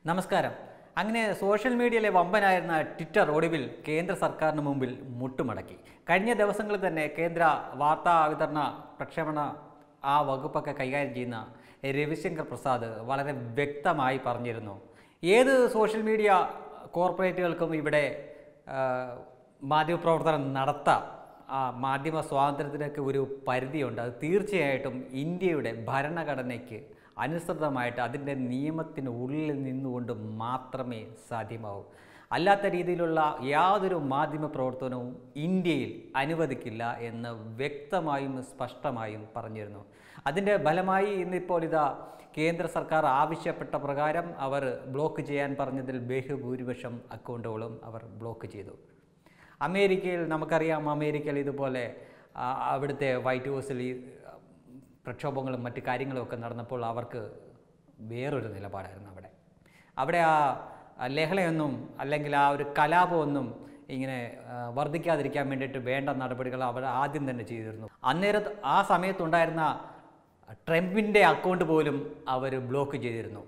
നമസ്കാരം അങ്ങനെ സോഷ്യൽ മീഡിയയിലെ വമ്പനായിരുന്ന ട്വിറ്റർ ഒടുവിൽ കേന്ദ്ര സർക്കാരിന് മുമ്പിൽ മുട്ടുമടക്കി കഴിഞ്ഞ ദിവസങ്ങളിൽ തന്നെ കേന്ദ്ര വാർത്താ വിതരണ പ്രക്ഷേപണ ആ വകുപ്പൊക്കെ കൈകാര്യം ചെയ്യുന്ന രവിശങ്കർ പ്രസാദ് വളരെ വ്യക്തമായി പറഞ്ഞിരുന്നു ഏത് സോഷ്യൽ മീഡിയ കോർപ്പറേറ്റുകൾക്കും ഇവിടെ ആ, മാധ്യമപ്രവർത്തനം നടത്താം ആ മാധ്യമ സ്വാതന്ത്ര്യത്തിനൊക്കെ ഒരു പരിധിയുണ്ട് അത് തീർച്ചയായിട്ടും ഇന്ത്യയുടെ ഭരണഘടനയ്ക്ക് അനുസൃതമായിട്ട് അതിൻ്റെ നിയമത്തിന് ഉള്ളിൽ നിന്നുകൊണ്ട് മാത്രമേ സാധ്യമാവൂ അല്ലാത്ത രീതിയിലുള്ള യാതൊരു മാധ്യമ പ്രവർത്തനവും ഇന്ത്യയിൽ അനുവദിക്കില്ല എന്ന് വ്യക്തമായും സ്പഷ്ടമായും പറഞ്ഞിരുന്നു അതിൻ്റെ ഫലമായി ഇന്നിപ്പോൾ ഇതാ കേന്ദ്ര സർക്കാർ ആവശ്യപ്പെട്ട പ്രകാരം അവർ ബ്ലോക്ക് ചെയ്യാൻ പറഞ്ഞതിൽ ബഹുഭൂരിപക്ഷം അക്കൗണ്ടുകളും അവർ ബ്ലോക്ക് ചെയ്തു അമേരിക്കയിൽ നമുക്കറിയാം അമേരിക്കയിൽ ഇതുപോലെ ആ, അവിടുത്തെ വൈറ്റ് ഹൗസിൽ ഈ പ്രക്ഷോഭങ്ങളും മറ്റു കാര്യങ്ങളും ഒക്കെ നടന്നപ്പോൾ അവർക്ക് വേറൊരു നിലപാടായിരുന്നു അവിടെ അവിടെ ആ ആ ലഹളയൊന്നും അല്ലെങ്കിൽ ആ ഒരു കലാപമൊന്നും ഇങ്ങനെ ആ, വർദ്ധിക്കാതിരിക്കാൻ വേണ്ടിയിട്ട് വേണ്ട നടപടികൾ അവർ ആദ്യം തന്നെ ചെയ്തിരുന്നു അന്നേരം ആ സമയത്തുണ്ടായിരുന്ന ട്രംപിൻ്റെ അക്കൗണ്ട് പോലും അവർ ബ്ലോക്ക് ചെയ്തിരുന്നു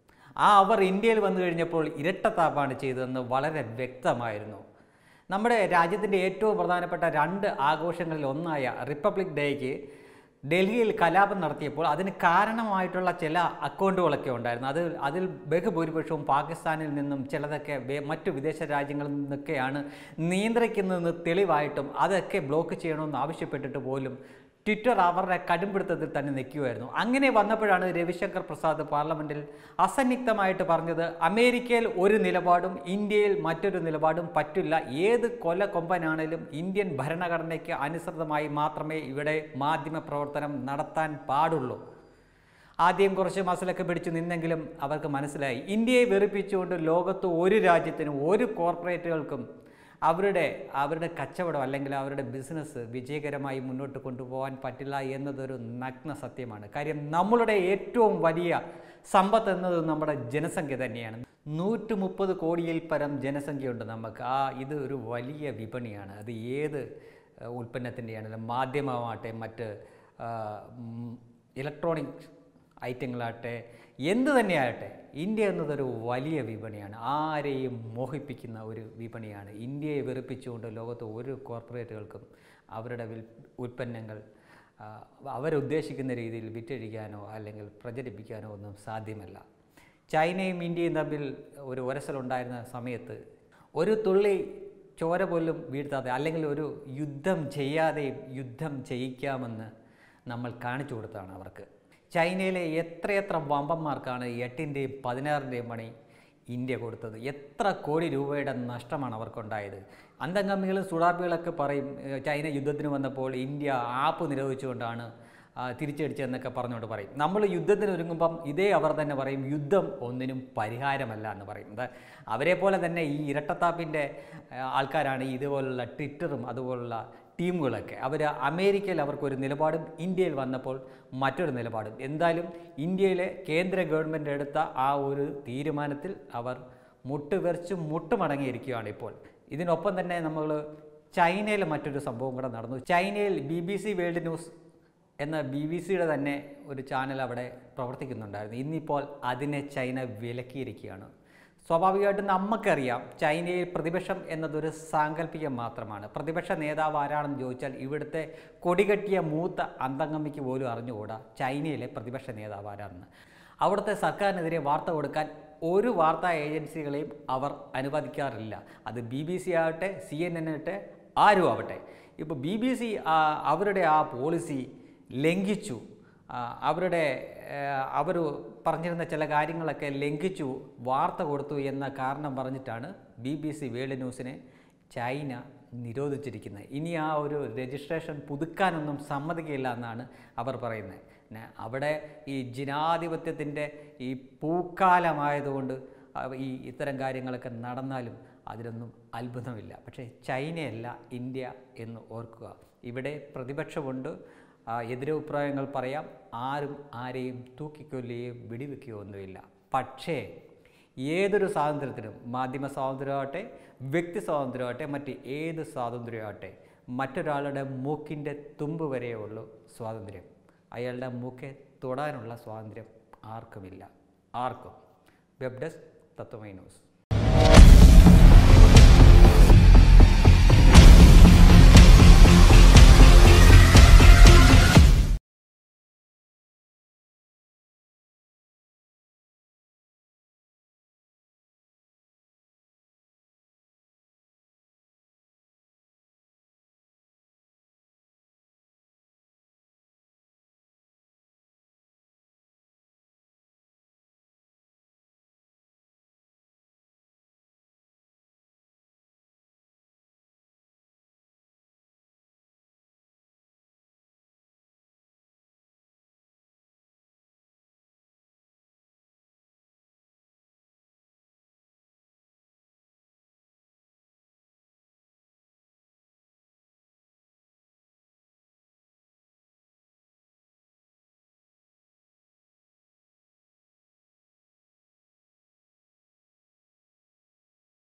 ആ അവർ ഇന്ത്യയിൽ വന്നു കഴിഞ്ഞപ്പോൾ ഇരട്ടത്താപ്പാണ് ചെയ്തതെന്ന് വളരെ വ്യക്തമായിരുന്നു നമ്മുടെ രാജ്യത്തിൻ്റെ ഏറ്റവും പ്രധാനപ്പെട്ട രണ്ട് ആഘോഷങ്ങളിൽ ഒന്നായ റിപ്പബ്ലിക് ഡേക്ക് ഡൽഹിയിൽ കലാപം നടത്തിയപ്പോൾ അതിന് കാരണമായിട്ടുള്ള ചില അക്കൗണ്ടുകളൊക്കെ ഉണ്ടായിരുന്നു അത് അതിൽ ബഹുഭൂരിപക്ഷവും പാകിസ്ഥാനിൽ നിന്നും ചിലതൊക്കെ വേ- മറ്റു വിദേശ രാജ്യങ്ങളിൽ നിന്നൊക്കെയാണ് നിയന്ത്രിക്കുന്നതെന്ന് തെളിവായിട്ടും അതൊക്കെ ബ്ലോക്ക് ചെയ്യണമെന്ന് ആവശ്യപ്പെട്ടിട്ട് പോലും ട്വിറ്റർ അവരുടെ കടുംപിടുത്തത്തിൽ തന്നെ നിൽക്കുമായിരുന്നു അങ്ങനെ വന്നപ്പോഴാണ് രവിശങ്കർ പ്രസാദ് പാർലമെൻറ്റിൽ അസന്നിഗ്ധമായിട്ട് പറഞ്ഞത് അമേരിക്കയിൽ ഒരു നിലപാടും ഇന്ത്യയിൽ മറ്റൊരു നിലപാടും പറ്റില്ല ഏത് കൊല കൊമ്പനാണേലും ഇന്ത്യൻ ഭരണഘടനയ്ക്ക് അനുസൃതമായി മാത്രമേ ഇവിടെ മാധ്യമ പ്രവർത്തനം നടത്താൻ പാടുള്ളൂ ആദ്യം കുറച്ച് മസിലൊക്കെ പിടിച്ചു നിന്നെങ്കിലും അവർക്ക് മനസ്സിലായി ഇന്ത്യയെ വെറുപ്പിച്ചുകൊണ്ട് ലോകത്ത് ഒരു രാജ്യത്തിനും ഒരു കോർപ്പറേറ്റുകൾക്കും അവരുടെ അവരുടെ കച്ചവടം അല്ലെങ്കിൽ അവരുടെ ബിസിനസ് വിജയകരമായി മുന്നോട്ട് കൊണ്ടുപോകാൻ പറ്റില്ല എന്നതൊരു നഗ്ന സത്യമാണ് കാര്യം നമ്മളുടെ ഏറ്റവും വലിയ സമ്പത്ത് എന്നത് നമ്മുടെ ജനസംഖ്യ തന്നെയാണ് നൂറ്റി മുപ്പത് കോടിയിൽ പരം ജനസംഖ്യയുണ്ട് നമുക്ക് ആ ഇത് ഒരു വലിയ വിപണിയാണ് അത് ഏത് ഏഹ്, ഉൽപ്പന്നത്തിൻ്റെയാണെങ്കിലും മാധ്യമമാകട്ടെ മറ്റ് ഇലക്ട്രോണിക് ഐറ്റങ്ങളാകട്ടെ എന്ത് തന്നെയാകട്ടെ ഇന്ത്യ എന്നതൊരു വലിയ വിപണിയാണ് ആരെയും മോഹിപ്പിക്കുന്ന ഒരു വിപണിയാണ് ഇന്ത്യയെ വെറുപ്പിച്ചുകൊണ്ട് ലോകത്ത് ഒരു കോർപ്പറേറ്റുകൾക്കും അവരുടെ വിൽ ഉൽപ്പന്നങ്ങൾ ആ, അവരുദ്ദേശിക്കുന്ന രീതിയിൽ വിറ്റഴിക്കാനോ അല്ലെങ്കിൽ പ്രചരിപ്പിക്കാനോ ഒന്നും സാധ്യമല്ല ചൈനയും ഇന്ത്യയും തമ്മിൽ ഒരു ഉരസലുണ്ടായിരുന്ന സമയത്ത് ഒരു തുള്ളി ചോര പോലും വീഴ്ത്താതെ അല്ലെങ്കിൽ ഒരു യുദ്ധം ചെയ്യാതെയും യുദ്ധം ചെയ്യിക്കാമെന്ന് നമ്മൾ കാണിച്ചു കൊടുത്താണ് അവർക്ക് ചൈനയിലെ എത്രയെത്ര വമ്പന്മാർക്കാണ് എട്ടിൻ്റെയും പതിനാറിൻ്റെയും പണി ഇന്ത്യ കൊടുത്തത് എത്ര കോടി രൂപയുടെ നഷ്ടമാണ് അവർക്കുണ്ടായത് അന്തംഗമികളും സുഡാപ്പികളൊക്കെ പറയും ഏഹ് ചൈന യുദ്ധത്തിന് വന്നപ്പോൾ ഇന്ത്യ ആപ്പ് നിരോധിച്ചുകൊണ്ടാണ് ആ, തിരിച്ചടിച്ചതെന്നൊക്കെ പറഞ്ഞുകൊണ്ട് പറയും നമ്മൾ യുദ്ധത്തിന് ഒരുങ്ങുമ്പം ഇതേ അവർ തന്നെ പറയും യുദ്ധം ഒന്നിനും പരിഹാരമല്ല എന്ന് പറയും അത് അവരെ പോലെ തന്നെ ഈ ഇരട്ടത്താപ്പിൻ്റെ ആ, ആൾക്കാരാണ് ഈ ഇതുപോലുള്ള ട്വിറ്ററും അതുപോലുള്ള ടീമുകളൊക്കെ അവർ അമേരിക്കയിൽ അവർക്കൊരു നിലപാടും ഇന്ത്യയിൽ വന്നപ്പോൾ മറ്റൊരു നിലപാടും എന്തായാലും ഇന്ത്യയിലെ കേന്ദ്ര ഗവൺമെൻറ് എടുത്ത ആ ഒരു തീരുമാനത്തിൽ അവർ മുട്ടുവെറിച്ച് മുട്ടുമടങ്ങിയിരിക്കുകയാണ് ഇപ്പോൾ ഇതിനൊപ്പം തന്നെ നമ്മൾ ചൈനയിൽ മറ്റൊരു സംഭവം കൂടെ നടന്നു ചൈനയിൽ B B C world news എന്ന ബി ബി സിയുടെ തന്നെ ഒരു ചാനൽ അവിടെ പ്രവർത്തിക്കുന്നുണ്ടായിരുന്നു ഇന്നിപ്പോൾ അതിനെ ചൈന വിലക്കിയിരിക്കുകയാണ് സ്വാഭാവികമായിട്ടും നമുക്കറിയാം ചൈനയിൽ പ്രതിപക്ഷം എന്നതൊരു സാങ്കല്പികം മാത്രമാണ് പ്രതിപക്ഷ നേതാവ് ആരാണെന്ന് ചോദിച്ചാൽ ഇവിടുത്തെ കൊടികെട്ടിയ മൂത്ത അന്തംഗമ്മിക്ക് പോലും അറിഞ്ഞുകൂടാ ചൈനയിലെ പ്രതിപക്ഷ നേതാവ് ആരാണെന്ന് അവിടുത്തെ സർക്കാരിനെതിരെ വാർത്ത കൊടുക്കാൻ ഒരു വാർത്താ ഏജൻസികളെയും അവർ അനുവദിക്കാറില്ല അത് ബി ബി സി ആവട്ടെ സി എൻ എൻ ആവട്ടെ ആരും ആവട്ടെ ഇപ്പോൾ ബി ബി സി അവരുടെ ആ പോളിസി ലംഘിച്ചു ആ, അവരുടെ അവർ പറഞ്ഞിരുന്ന ചില കാര്യങ്ങളൊക്കെ ലംഘിച്ചു വാർത്ത കൊടുത്തു എന്ന കാരണം പറഞ്ഞിട്ടാണ് ബി ബി സി വേൾഡ് ന്യൂസിനെ ചൈന നിരോധിച്ചിരിക്കുന്നത് ഇനി ആ ഒരു രജിസ്ട്രേഷൻ പുതുക്കാനൊന്നും സമ്മതിക്കില്ല എന്നാണ് അവർ പറയുന്നത് പിന്നെ അവിടെ ഈ ജനാധിപത്യത്തിൻ്റെ ഈ പൂക്കാലമായതുകൊണ്ട് അവ- ഈ ഇത്തരം കാര്യങ്ങളൊക്കെ നടന്നാലും അതിലൊന്നും അത്ഭുതമില്ല പക്ഷേ ചൈനയല്ല ഇന്ത്യ എന്ന് ഓർക്കുക ഇവിടെ പ്രതിപക്ഷമുണ്ട് ആ, എതിരഭിപ്രായങ്ങൾ പറയാം ആരും ആരെയും തൂക്കിക്കൊല്ലുകയോ വെടിവെക്കുകയോ ഒന്നുമില്ല പക്ഷേ ഏതൊരു സ്വാതന്ത്ര്യത്തിനും മാധ്യമ സ്വാതന്ത്ര്യമാവട്ടെ വ്യക്തി സ്വാതന്ത്ര്യമാവട്ടെ മറ്റ് ഏത് സ്വാതന്ത്ര്യമാവട്ടെ മറ്റൊരാളുടെ മൂക്കിൻ്റെ തുമ്പ് വരെയേ ഉള്ളൂ സ്വാതന്ത്ര്യം അയാളുടെ മൂക്കെ തൊടാനുള്ള സ്വാതന്ത്ര്യം ആർക്കുമില്ല ആർക്കും വെബ് ഡെസ്ക് തത്വമൈ ന്യൂസ്